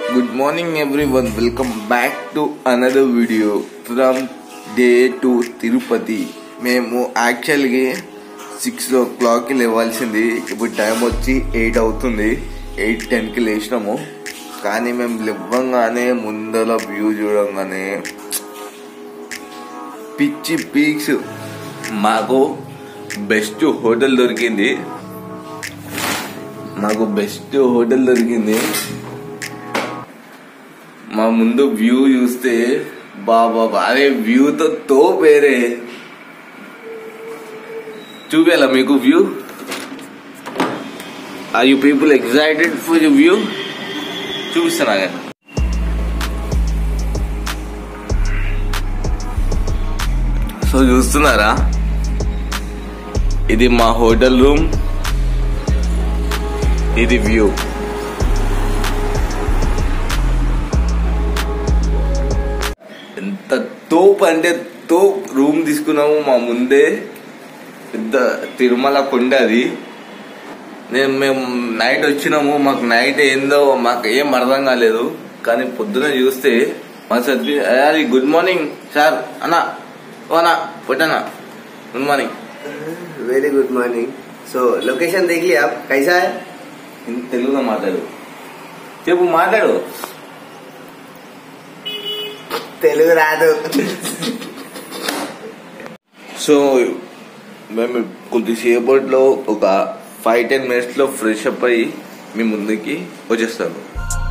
Good morning everyone. Welcome back to another video from day two Tirupati మేము యాక్చువల్గా six ఓ క్లాక్కి లేవాల్సింది ఇప్పుడు టైం వచ్చి ఎయిట్ అవుతుంది ఎయిట్ టెన్కి లేచినాము కానీ మేము లేవ్వంగానే ముందర వ్యూ చూడంగానే పిచ్చి పీక్స్ మాకు బెస్ట్ హోటల్ దొరికింది మాకు బెస్ట్ హోటల్ దొరికింది మా ముందు వ్యూ చూస్తే బాబా అరే వ్యూతో తో వేరే చూపేలా మీకు view are you people excited for you view చూపిస్తున్నా కానీ సో చూస్తున్నారా ఇది మా హోటల్ రూమ్ ఇది వ్యూ ఎంత తోపు అంటే తోప్ రూమ్ తీసుకున్నాము మా ముందే పెద్ద తిరుమల కొండ అది నేను మేము నైట్ వచ్చినాము మాకు నైట్ ఏందో మాకు ఏం అర్థం కాలేదు కానీ పొద్దున చూస్తే మా సర్ది అది గుడ్ మార్నింగ్ సార్ అన్న ఓ అన్న పొట్టనా good morning very good morning so location देख लिया आप कैसा है తెలుగులో మాట్లాడు చెప్పు మాట్లాడు తెలుగు రాదు సో మేము కొద్దిసేపట్లో ఒక ఫైవ్ టెన్ మినిట్స్లో ఫ్రెష్ అప్ అయ్యి మీ ముందుకి వచ్చేస్తాను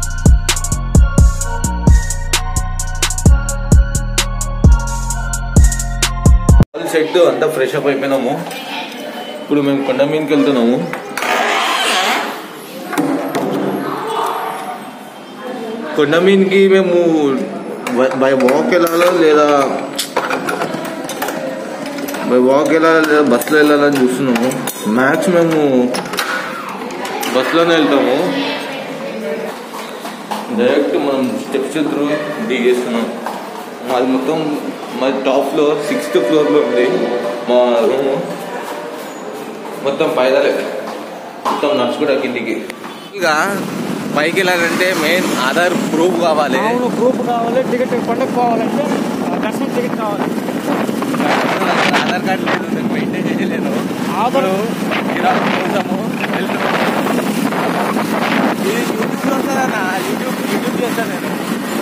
సెట్ అంతా ఫ్రెష్ అప్ అయిపోయినాము ఇప్పుడు మేము కొండ మీదకి వెళ్తున్నాము కొండ మీదకి మేము బై వాక్ వెళ్ళాలో లేదా బై వాక్ వెళ్ళాలి లేదా బస్సులో వెళ్ళాలని చూస్తున్నాము మ్యాక్స్ మేము బస్సులోనే వెళ్తాము డైరెక్ట్ మనం స్టెప్స్ త్రూ దిగేస్తున్నాం మాది మొత్తం మాది టాప్ ఫ్లోర్ సిక్స్త్ ఫ్లోర్లో ఉంది మా రూము మొత్తం పైదలే మొత్తం నడుచుకుంటా కిందికి ఇక పైకి వెళ్ళాలంటే మెయిన్ ఆధార్ ప్రూఫ్ కావాలి అవును ప్రూఫ్ కావాలి టికెట్ పండుగ పోవాలంటే ఆ, దర్శనం టికెట్ కావాలి ఆధార్ కార్డు లేదు నేను మెయింటైన్ చేయలేను ఆధార్ గిరాకు కోసము వెళ్తున్నాము. ఇది యూట్యూబ్లో వస్తుందన్న యూట్యూబ్ యూట్యూబ్ చేస్తాను నేను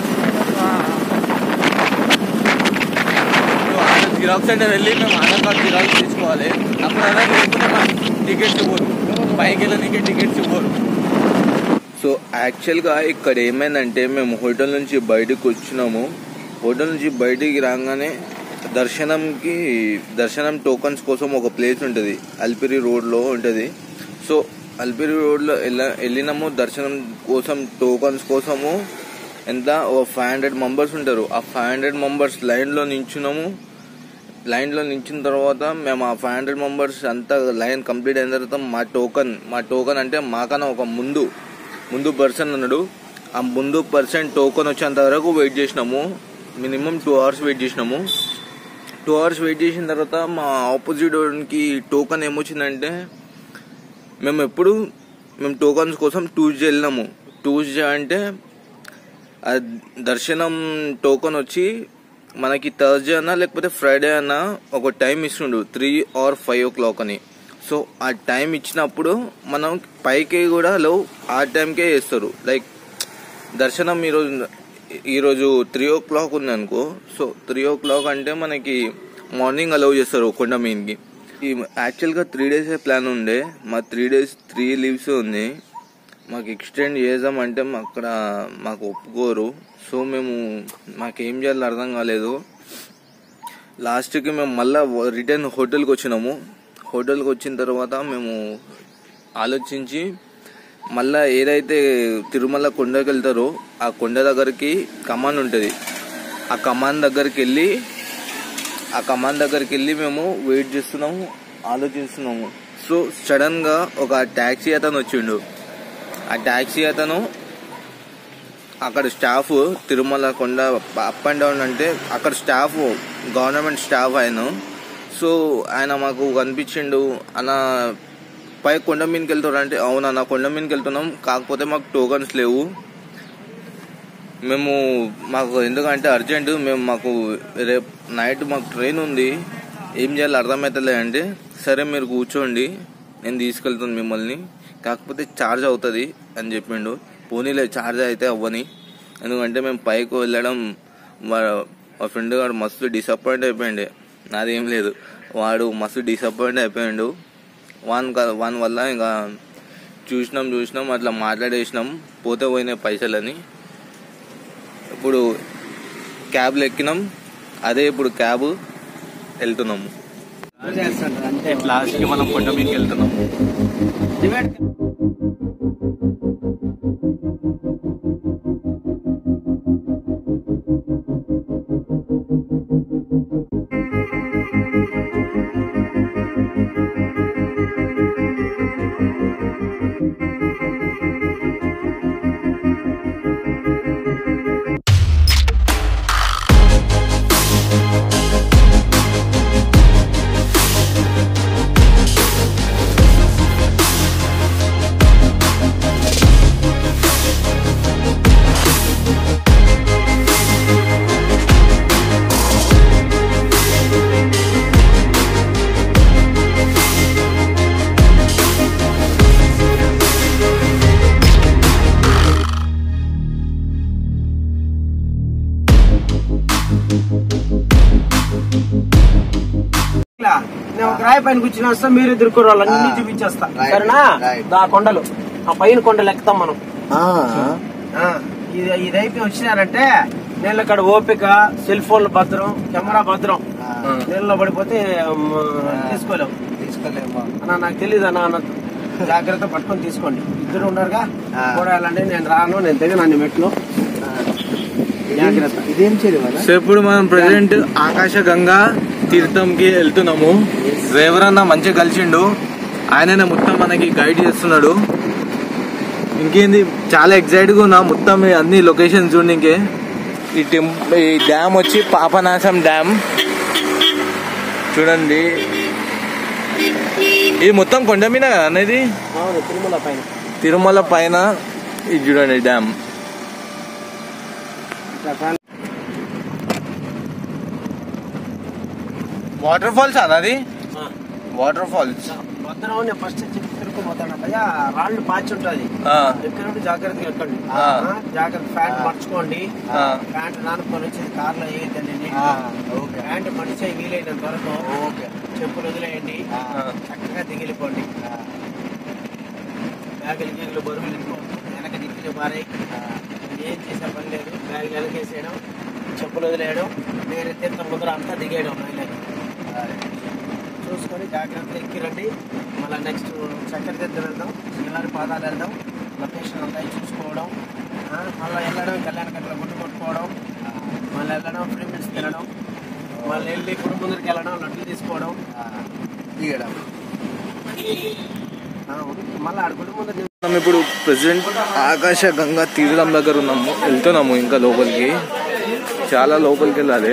ఇప్పుడు ఆధార్ జిరాక్స్ అంటే వెళ్ళి మేము ఆధార్ కార్డు జిరాక్స్ తీసుకోవాలి అప్పుడు ఆధార్ లేకుండా మాకు టికెట్స్ ఇవ్వరు పైకి వెళ్ళడానికి టికెట్స్ ఇవ్వరు సో యాక్చువల్గా ఇక్కడ ఏమైందంటే మేము హోటల్ నుంచి బయటకు వచ్చినాము హోటల్ నుంచి బయటికి రాగానే దర్శనంకి దర్శనం టోకన్స్ కోసం ఒక ప్లేస్ ఉంటుంది అల్పిరి రోడ్లో ఉంటుంది సో అల్పిరి రోడ్లో వెళ్ళ వెళ్ళినాము దర్శనం కోసం టోకన్స్ కోసము ఎంత ఒక ఫైవ్ హండ్రెడ్ మెంబర్స్ ఉంటారు ఆ ఫైవ్ హండ్రెడ్ మెంబర్స్ లైన్లో నించున్నాము లైన్లో నించిన తర్వాత మేము ఆ ఫైవ్ హండ్రెడ్ మెంబర్స్ అంతా లైన్ కంప్లీట్ అయిన తర్వాత మా టోకన్ మా టోకన్ అంటే మాకన్నా ఒక ముందు ముందు పర్సన్ ఉన్నాడు ఆ ముందు పర్సన్ టోకన్ వచ్చేంత వరకు వెయిట్ చేసినాము మినిమం టూ అవర్స్ వెయిట్ చేసినాము టూ అవర్స్ వెయిట్ చేసిన తర్వాత మా ఆపోజిట్ వాడికి టోకన్ ఏమొచ్చిందంటే మేము ఎప్పుడు మేము టోకన్స్ కోసం ట్యూస్డే వెళ్ళినాము ట్యూస్డే అంటే ఆ దర్శనం టోకన్ వచ్చి మనకి థర్స్డే అన్నా లేకపోతే ఫ్రైడే అన్నా ఒక టైం ఇస్తుండు three or five o'clock అని సో ఆ టైం ఇచ్చినప్పుడు మనం పైకి కూడా లో ఆ టైంకే చేస్తారు లైక్ దర్శనం ఈరోజు ఈరోజు త్రీ ఓ క్లాక్ ఉంది అనుకో సో త్రీ ఓ క్లాక్ అంటే మనకి మార్నింగ్ అలౌ చేస్తారు కొండ మీదకి ఈ యాక్చువల్గా త్రీ డేస్ ప్లాన్ ఉండే మా త్రీ డేస్ త్రీ లీవ్స్ ఉంది మాకు ఎక్స్టెండ్ చేద్దామంటే మా అక్కడ మాకు ఒప్పుకోరు సో మేము మాకేం చేయాలో అర్థం కాలేదు లాస్ట్కి మేము మళ్ళా రిటర్న్ హోటల్కి వచ్చినాము హోటల్కి వచ్చిన తర్వాత మేము ఆలోచించి మళ్ళా ఏదైతే తిరుమల కొండకి వెళ్తారో ఆ కొండ దగ్గరికి కమాన్ ఉంటుంది ఆ కమాన్ దగ్గరికి వెళ్ళి ఆ కమాన్ దగ్గరికి వెళ్ళి మేము వెయిట్ చేస్తున్నాము ఆలోచిస్తున్నాము సో సడన్గా ఒక ట్యాక్సీ అతను వచ్చిండు ఆ ట్యాక్సీ అతను అక్కడ స్టాఫ్ తిరుమల కొండ అప్ అండ్ డౌన్ అంటే అక్కడ స్టాఫ్ గవర్నమెంట్ స్టాఫ్ ఆయన సో ఆయన మాకు కనిపించిండు అన్న పై కొండ మీదకి వెళ్తారు అంటే అవునా నా కొండ మీదకి వెళ్తున్నాం కాకపోతే మాకు టోకన్స్ లేవు మేము మాకు ఎందుకంటే అర్జెంటు మేము మాకు రేపు నైట్ మాకు ట్రైన్ ఉంది ఏం చేయాలో అర్థమవుతలే అంటే సరే మీరు కూర్చోండి నేను తీసుకెళ్తాను మిమ్మల్ని కాకపోతే ఛార్జ్ అవుతుంది అని చెప్పిండు పోనీలే ఛార్జ్ అయితే అవ్వని ఎందుకంటే మేము పైకి వెళ్ళడం మా మా ఫ్రెండ్ గారు మస్తు డిసప్పాయింట్ అయిపోయింది నాదేం లేదు వాడు మస్తు డిసప్పాయింట్ అయిపోయిండు వాన్ క- వాన్ వల్ల ఇంకా చూసినాం చూసినాం అట్లా మాట్లాడేసినాం పోతే పోయినాయి పైసలని ఇప్పుడు క్యాబ్లో ఎక్కినాం అదే ఇప్పుడు క్యాబ్ వెళ్తున్నాము లాస్ట్కి మనం కొండ మీకు వెళ్తున్నాం ఇలా నేను ఒక రాయి పైన కూర్చుని వస్తా మీరు ఎదుర్కొనే వాళ్ళు అన్ని ఆ, చూపించేస్తా రైట్, సరేనా రైట్. దా కొండలు ఆ పైన కొండలు ఎక్కుతాం మనం ఆ, ఆ, ఇది ఇది అయిపోయి వచ్చినారంటే నీళ్ళ కాడ ఓపిక సెల్ ఫోన్లు భద్రం కెమెరా భద్రం ఆ. నీళ్ళలో పడిపోతే మ్, తీసుకోలేం తీసుకోలేమా అన్న నాకు తెలియదు అన్న అన్న జాగ్రత్త పట్టుకొని తీసుకోండి ఇద్దరు ఉన్నారుగా ఆ. చూడాలండి నేను రాను నేను దిగను అన్ని మెట్లు జాగ్రత్త ఇదేం చేయదు సో ఇప్పుడు మనం ప్రజెంట్ ఆకాశ గంగా తీర్థంకి వెళ్తున్నాము డ్రైవర్ అన్న మంచిగా కలిసిండు ఆయననే మొత్తం మనకి గైడ్ చేస్తున్నాడు ఇంకేంది చాలా ఎక్సైట్గా ఉన్నా మొత్తం ఈ అన్ని లొకేషన్ చూడడానికి ఈ టెంప్ ఈ డ్యామ్ వచ్చి పాపనాశం డ్యామ్ చూడండి ఇది మొత్తం కొండ మీద కదా అనేది అవును తిరుమల పైన తిరుమల పైన ఇది చూడండి డ్యామ్ ఇట్లా ఫ్యాన్ వాటర్ ఫాల్స్ అన్నది ఆ. వాటర్ ఫాల్స్ భద్రం నేను ఫస్ట్ చెప్పి తిరుక్కుపోతాను భయ్యా రాళ్ళు పాచి ఉంటది ఎక్కడంటే జాగ్రత్తగా ఎక్కండి ఆ. ఆ, జాగ్రత్త ప్యాంట్ మర్చుకోండి ఆ. ప్యాంట్ నానుకొని వచ్చేది కార్లో వేయద్దండి ఓకే ప్యాంట్ మడిచే వీలైనంత వరకు ఓకే చెప్పులు వదిలేయండి చక్కగా దిగిలిపోండి బ్యాగులు గీగులు బరువులు ఇదిగో వెనక దిక్కులు మారాయి ఏం చేసే పని లేదు బ్యాగులు వెనకేసేయడం చెప్పులు వదిలేయడం నేను తీర్థం ముందర అంతా దిగేయడం రైలు చూసుకొని జాగ్రత్త ఎక్కిరండి మళ్ళీ నెక్స్ట్ చక్కెర తీర్థం వెళ్దాం శ్రీవారి పాదాలు వెళ్దాం లొకేషన్ అంతా చూసుకోవడం ఆ, మళ్ళీ వెళ్ళడం కళ్యాణ కట్టలో గుట్టు కొట్టుకోవడం మళ్ళీ వెళ్ళడం ఫ్రీ మిల్స్ తినడం మళ్ళీ వెళ్ళి గుడి ముందరికి వెళ్ళడం లడ్డు తీసుకోవడం దిగడం ఆ, మళ్ళీ ఆడ గుడి ముందర మనం ఇప్పుడు ప్రెసెంట్ ఆకాశ గంగా తీర్థం దగ్గర ఉన్నాము వెళ్తున్నాము ఇంకా లోపలికి చాలా లోపలికి వెళ్ళాలి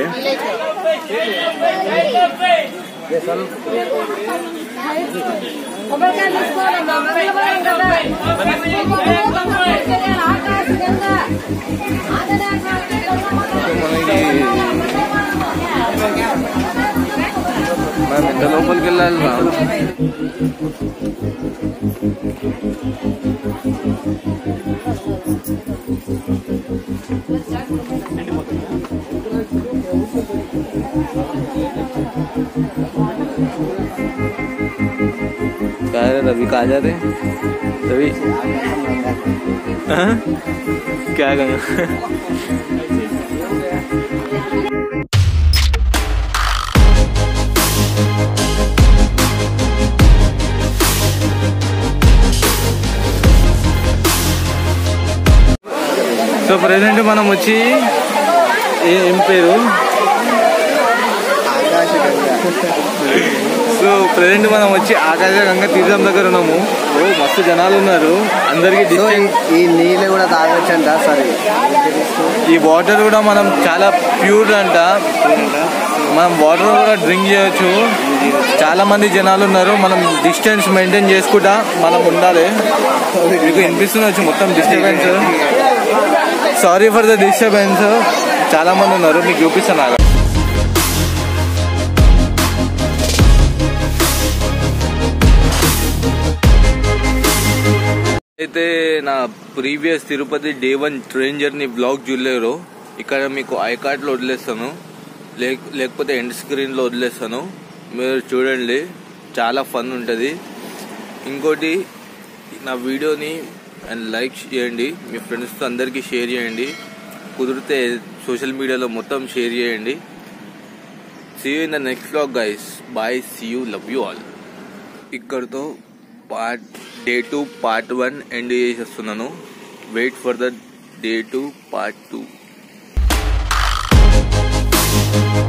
కొబ్బరికాయ తీసుకోవాలమ్మా మంగళవారం కదా ఆకాశ గంగా మనం ఎంత లోపలికి వెళ్ళాలి రా? क्या है रवि कहा जा रहे रवि हाँ? क्या कहना సో ప్రజెంట్ మనం వచ్చి ఏ- ఏం పేరు సో ప్రజెంట్ మనం వచ్చి ఆకాశగంగా తీర్థం దగ్గర ఉన్నాము ఓ మస్తు జనాలు ఉన్నారు అందరికి సో డిస్టెన్స్ ఈ నీళ్ళు కూడా తాగొచ్చంట సరే ఈ వాటర్ కూడా మనం చాలా ప్యూర్ అంట మనం వాటర్ కూడా డ్రింక్ చేయొచ్చు చాలా మంది జనాలు ఉన్నారు మనం డిస్టెన్స్ మెయింటైన్ చేసుకుంటా మనం ఉండాలి మీకు వినిపిస్తుండొచ్చు మొత్తం disturbance sorry for the disturbance చాలా మంది ఉన్నారు మీకు చూపిస్తాను ఆగండి. అయితే నా previous Tirupati day one train journey blog చూడలేరు ఇక్కడ మీకు ఐ కార్డ్లో వదిలేస్తాను లేక లేకపోతే ఎండ్ స్క్రీన్లో వదిలేస్తాను మీరు చూడండి చాలా ఫన్ ఉంటుంది ఇంకోటి నా వీడియోని అండ్ లైక్ చేయండి మీ ఫ్రెండ్స్తో అందరికీ షేర్ చేయండి కుదిరితే సోషల్ మీడియాలో మొత్తం షేర్ చేయండి see you in the next vlog guys bye see you love you all ఇక్కడతో part day two part one end చేసేస్తున్నాను wait for the day two part two